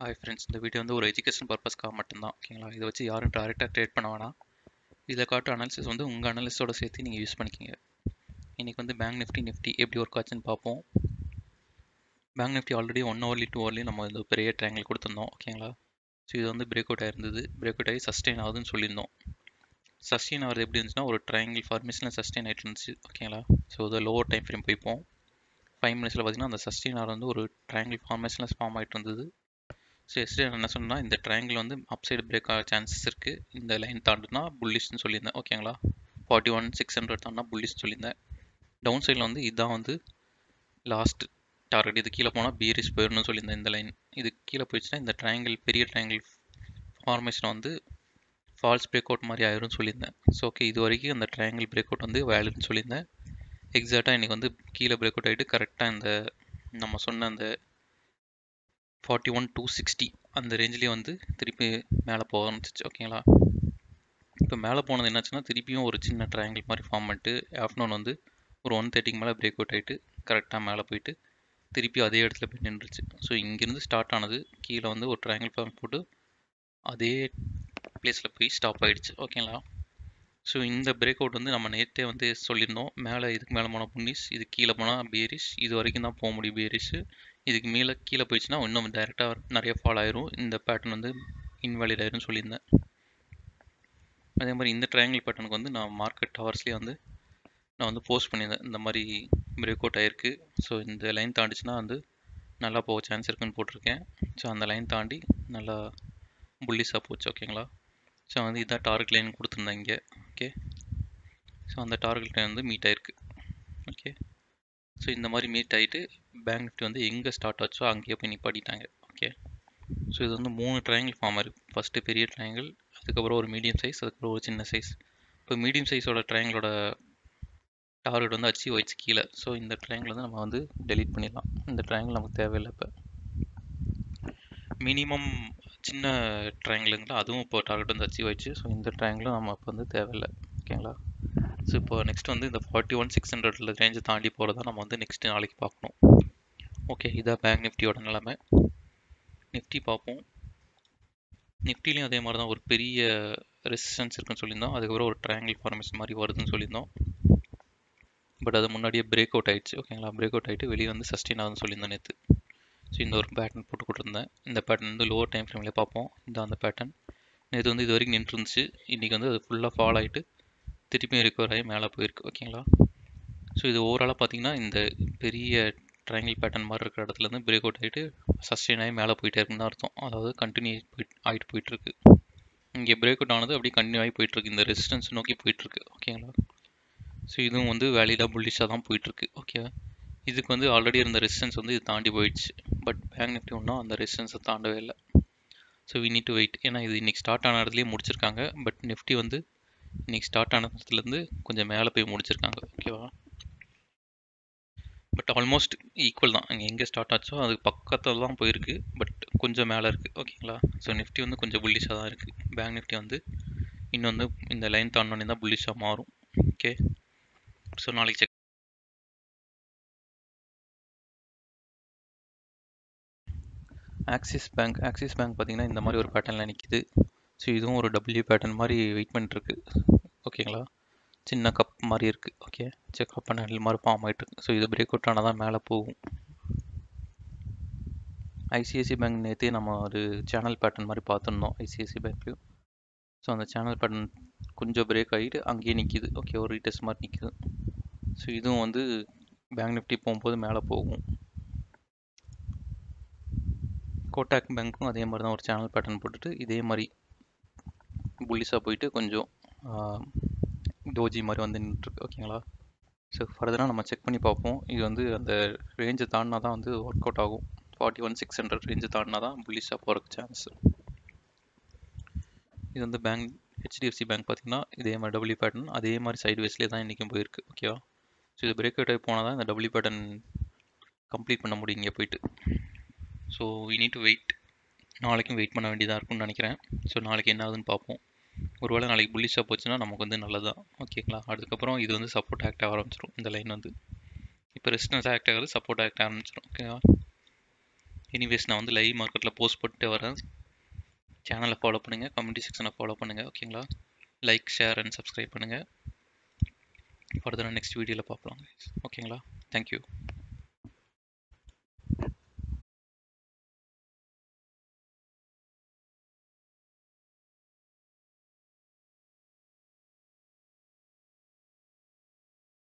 hi friends இந்த video வந்து ஒரு எஜுகேஷன் பர்பஸ்க்காக மட்டும்தான் ஓகேங்களா இதை வச்சு யாரும் டேரெக்டாக ட்ரேட் பண்ண வேணாம் இதில் காட்டு அனாலிசிஸ் வந்து உங்கள் அனாலிஸோட சேர்த்து நீங்கள் யூஸ் பண்ணிக்கிங்க இன்றைக்கி வந்து பேங்க் நிஃப்டி நிஃப்டி எப்படி ஒர்க் ஆச்சுன்னு பார்ப்போம் bank Nifty already one hourly two hourly நம்ம இந்த பெரிய ட்ரையாங்கிள் கொடுத்துருந்தோம் ஓகேங்களா ஸோ இது வந்து பிரேக் அவுட் ஆயிருந்தது பிரேக் அவுட் ஆகி சஸ்டெயின் ஆகுதுன்னு சொல்லியிருந்தோம் சஸ்டெயின் ஆகிறது எப்படி இருந்துச்சுன்னா ஒரு ட்ரையாங்கிள் ஃபார்மேஷனில் சஸ்டெயின் ஆகிட்டு இருந்துச்சு ஓகேங்களா ஸோ இது லோவர் டைம் ஃப்ரேம் போய்ப்போம் ஃபைவ் மினிட்ஸில் பார்த்தீங்கன்னா அந்த சஸ்டெயின் ஆகிறது வந்து ஒரு ட்ரையாங்கிள் ஃபார்மேஷனில் ஃபார்ம் ஆகிட்டு இருந்தது ஸோ எஸ்டே என்ன சொன்னால் இந்த ட்ரையாங்கிள் வந்து அப்சைடு பிரேக் ஆக சான்சஸ் இருக்குது இந்த லைன் தாண்டுனா புல்லிஷ்னு சொல்லியிருந்தேன் ஓகேங்களா ஃபார்ட்டி ஒன் சிக்ஸ் ஹண்ட்ரட் தாண்டா புல்லிஷ்னு சொல்லியிருந்தேன் டவுன் சைடில் வந்து இதுதான் வந்து லாஸ்ட் டார்கெட் இது கீழே போனால் பீரிஸ் போயிடணும்னு சொல்லியிருந்தேன் இந்த லைன் இது கீழே போயிடுச்சுன்னா இந்த ட்ரையாங்கிள் பெரிய ட்ரையாங்கிள் ஃபார்மேஷன் வந்து ஃபால்ஸ் பிரேக் அவுட் மாதிரி ஆயிரும்னு சொல்லியிருந்தேன் ஸோ ஓகே இது வரைக்கும் அந்த ட்ரையாங்கிள் பிரேக் அவுட் வந்து வேலிட்னு சொல்லியிருந்தேன் எக்ஸாக்டாக இன்றைக்கி வந்து கீழே பிரேக் அவுட் ஆகிட்டு கரெக்டாக இந்த நம்ம சொன்ன அந்த ஃபார்ட்டி ஒன் டூ சிக்ஸ்டி அந்த ரேஞ்சிலே வந்து திருப்பி மேலே போக ஆரம்பிச்சிச்சு ஓகேங்களா இப்போ மேலே போனது என்னாச்சுன்னா திருப்பியும் ஒரு சின்ன ட்ரையாங்கிள் மாதிரி ஃபார்ம் பண்ணிட்டு ஆஃப்டர்நூன் வந்து ஒரு ஒன் தேர்ட்டிக்கு மேலே பிரேக் அவுட் ஆகிட்டு கரெக்டாக மேலே போயிட்டு திருப்பி அதே இடத்துல போய் நின்றுச்சு ஸோ இங்கேருந்து ஸ்டார்ட் ஆனது கீழே வந்து ஒரு ட்ரையாங்கிள் ஃபார்ம் போட்டு அதே பிளேஸில் போய் ஸ்டாப் ஆகிடுச்சு ஓகேங்களா ஸோ இந்த பிரேக் அவுட் வந்து நம்ம நேற்றே வந்து சொல்லியிருந்தோம் மேலே இதுக்கு மேலே போனால் புன்னிஸ் இது கீழே போனால் பேரிஷ் இது வரைக்கும் தான் போக முடியும் பேரிஷ் இதுக்கு மேலே கீழே போயிடுச்சுன்னா இன்னும் டைரெக்டாக நிறைய ஃபால் ஆயிரும் இந்த பேட்டர்ன் வந்து இன்வாலிட் ஆயிரும்னு சொல்லியிருந்தேன் அதே மாதிரி இந்த ட்ரையாங்கிள் பேட்டர்னுக்கு வந்து நான் மார்க்கெட் ஹவர்ஸ்லேயே வந்து நான் வந்து போஸ்ட் பண்ணியிருந்தேன் இந்த மாதிரி பிரேக் அவுட் ஆயிருக்கு ஸோ இந்த லைன் தாண்டிச்சுன்னா வந்து நல்லா போக சான்ஸ் இருக்குன்னு போட்டிருக்கேன் ஸோ அந்த லைன் தாண்டி நல்லா புல்லிஸாக போச்சு ஓகேங்களா ஸோ வந்து இதான் டார்கெட் லைன் கொடுத்துருந்தேன் இங்கே ஓகே ஸோ அந்த டார்கெட் லைன் வந்து மீட் ஆயிருக்கு ஓகே ஸோ இந்த மாதிரி மீட் ஆகிட்டு பேங்க் நிஃப்டி வந்து எங்கே ஸ்டார்ட் ஆச்சோ அங்கேயே போய் நிப்பாட்டிட்டாங்க ஓகே ஸோ இது வந்து மூணு ட்ரையாங்கிள் ஃபார்ம் இருக்குது ஃபஸ்ட்டு பெரிய ட்ரையாங்கிள் அதுக்கப்புறம் ஒரு மீடியம் சைஸ் அதுக்கப்புறம் ஒரு சின்ன சைஸ் இப்போ மீடியம் சைஸோட ட்ரையாங்கிளோட டார்கெட் வந்து அச்சீவ் ஆயிடுச்சு கீழே ஸோ இந்த ட்ரையாங்கிள் வந்து நம்ம வந்து டெலீட் பண்ணிடலாம் இந்த ட்ரையாங்கிள் நமக்கு தேவையில்லை இப்போ மினிமம் சின்ன ட்ரையாங்கிளுங்களா அதுவும் இப்போ டார்கெட் வந்து அச்சீவ் ஆயிடுச்சு ஸோ இந்த ட்ரையாங்கிளும் நம்ம இப்போ வந்து தேவையில்லை ஓகேங்களா ஸோ இப்போ நெக்ஸ்ட் வந்து இந்த ஃபார்ட்டி ஒன் சிக்ஸ் ஹண்ட்ரட்ல ரேஞ்சை தாண்டி போகிறதா நம்ம வந்து நெக்ஸ்ட் நாளைக்கு பார்க்கணும் ஓகே இதான் பேங்க் நிஃப்டியோட நிலைமை நிஃப்டி பார்ப்போம் நிஃப்டிலையும் அதே மாதிரி தான் ஒரு பெரிய ரெசிஸ்டன்ஸ் இருக்குன்னு சொல்லியிருந்தோம் அதுக்கப்புறம் ஒரு ட்ரையாங்கிள் ஃபார்மேஷன் மாதிரி வருதுன்னு சொல்லியிருந்தோம் பட் அது முன்னாடியே பிரேக் அவுட் ஆயிடுச்சு ஓகேங்களா பிரேக் அவுட் ஆகிட்டு வெளியே வந்து சஸ்டெயின் ஆகுதுன்னு சொல்லியிருந்தேன் நேற்று ஸோ இந்த ஒரு பேட்டர்ன் போட்டு கொடுத்துருந்தேன் இந்த பேட்டர்ன் வந்து லோவர் டைம் ஃப்ரேம்லேயே பார்ப்போம் இந்த அந்த பேட்டர்ன் நேற்று வந்து இது வரைக்கும் நின்று இருந்துச்சு இன்றைக்கி வந்து அது ஃபுல்லாக ஃபால் ஆகிட்டு திருப்பியும் ரிகவர் ஆகி மேலே போயிருக்கு ஓகேங்களா ஸோ இது ஓவராலாக பார்த்தீங்கன்னா இந்த பெரிய ட்ரையாங்கிள் பேட்டர்ன் மாதிரி இருக்கிற இடத்துல இருந்து பிரேக் அவுட் ஆகிட்டு சஸ்டெயின் ஆகி மேலே போயிட்டே இருக்குன்னு அர்த்தம் அதாவது கண்டினியூ போயிட் ஆகிட்டு போயிட்டுருக்கு இங்கே பிரேக் அவுட் ஆனது அப்படியே கண்டினியூ ஆகி போயிட்டுருக்கு இந்த ரெசிஸ்டன்ஸ் நோக்கி போயிட்டுருக்கு ஓகேங்களா ஸோ இதுவும் வந்து வேலிடாக புல்லிஷாக தான் போயிட்டுருக்கு ஓகே இதுக்கு வந்து ஆல்ரெடி இருந்த ரெசிஸ்டன்ஸ் வந்து இது தாண்டி போயிடுச்சு பட் பேங்க் நிஃப்டி ஒன்றும் அந்த ரெசிஸ்டன்ஸை தாண்டவே இல்லை so we need to wait ஏன்னா இது இன்றைக்கி ஸ்டார்ட் ஆன இடத்துலேயே முடிச்சிருக்காங்க பட் நிஃப்டி வந்து இன்றைக்கி ஸ்டார்ட் ஆன இடத்துலேருந்து கொஞ்சம் மேலே போய் முடிச்சிருக்காங்க ஓகேவா பட் ஆல்மோஸ்ட் ஈக்குவல் தான் இங்கே எங்கே ஸ்டார்ட் ஆச்சோ அது பக்கத்தில் தான் போயிருக்கு பட் கொஞ்சம் மேலே இருக்குது ஓகேங்களா ஸோ நிஃப்டி வந்து கொஞ்சம் புல்லிஷாக தான் இருக்குது பேங்க் நிஃப்டி வந்து இன்னும் வந்து இந்த லைன் தாண்டோன்னே தான் புல்லிஷாக மாறும் ஓகே ஸோ நாளைக்கு check Axis bank Axis bank பார்த்தீங்கன்னா இந்த மாதிரி ஒரு பேட்டர்னில் நிற்கிது ஸோ இதுவும் ஒரு டபிள்யூ பேட்டர்ன் மாதிரி வெயிட் பண்ணிட்டுருக்கு ஓகேங்களா சின்ன கப் மாதிரி இருக்குது ஓகே சரி கப் ஹேண்டில் மாதிரி ஃபார்ம் ஆகிட்டுருக்கு ஸோ இது பிரேக் அவுட் ஆனால் தான் மேலே போகும் ஐசிஐசி பேங்க் நேற்றே நம்ம ஒரு சேனல் பேட்டர்ன் மாதிரி பார்த்துருந்தோம் ஐசிஐசி பேங்க்லையும் ஸோ அந்த சேனல் பேட்டர்ன் கொஞ்சம் பிரேக் ஆகிட்டு அங்கேயே நிற்கிது ஓகே ஒரு ரீடெஸ்ட் மாதிரி நிற்கிது ஸோ இதுவும் வந்து பேங்க் நிஃப்டி போகும்போது மேலே போகும் கோட்டாக் பேங்க்கும் அதே மாதிரி தான் ஒரு சேனல் பேட்டர்ன் போட்டுட்டு இதே மாதிரி புல்லிஸாக போயிட்டு கொஞ்சம் டோஜி மாதிரி வந்து நின்றுருக்கு ஓகேங்களா ஸோ ஃபர்தராக நம்ம செக் பண்ணி பார்ப்போம் இது வந்து அந்த ரேஞ்சை தாண்டினா தான் வந்து ஒர்க் அவுட் ஆகும் forty one six hundred range தாண்டினா தான் புல்லிஸாக போகிறதுக்கு சான்ஸ் இது வந்து பேங்க் ஹெச்டிஎஃப்சி பேங்க் பார்த்தீங்கன்னா இதே மாதிரி டபுள்யூ பேட்டர்ன் அதே மாதிரி சைடு வேஸ்லேயே தான் இன்றைக்கும் போயிருக்கு ஓகேவா ஸோ இது பிரேக் அவுட் ஆகி போனால் தான் இந்த டபுள்யூ பேட்டர்ன் கம்ப்ளீட் பண்ண முடியும் இங்கே போயிட்டு so we need to wait நாளைக்கும் வெயிட் பண்ண வேண்டியதாக இருக்கும்னு நினைக்கிறேன் ஸோ நாளைக்கு என்ன ஆகுதுன்னு பார்ப்போம் ஒருவேளை நாளைக்கு புல்லிஷாக போச்சுன்னா நமக்கு வந்து நல்லதான் ஓகேங்களா அதுக்கப்புறம் இது வந்து சப்போர்ட் ஆக்ட் ஆக ஆரம்பிச்சிடும் இந்த லைன் வந்து இப்போ ரெசிஸ்டன்ஸ் ஆக்ட் ஆகிறது சப்போர்ட் ஆக்ட் ஆரம்பிச்சிடும் ஓகேவா எனிவேஸ் நான் வந்து லைவ் மார்க்கெட்டில் போஸ்ட் போட்டுட்டே வரேன் சேனலை ஃபாலோ பண்ணுங்கள் கம்யூனிட்டி செக்ஷனை ஃபாலோ பண்ணுங்கள் ஓகேங்களா லைக் ஷேர் அண்ட் சப்ஸ்கிரைப் பண்ணுங்கள் ஃபர்தராக நெக்ஸ்ட் வீடியோவில் பார்க்கலாம் ஓகேங்களா தேங்க்யூ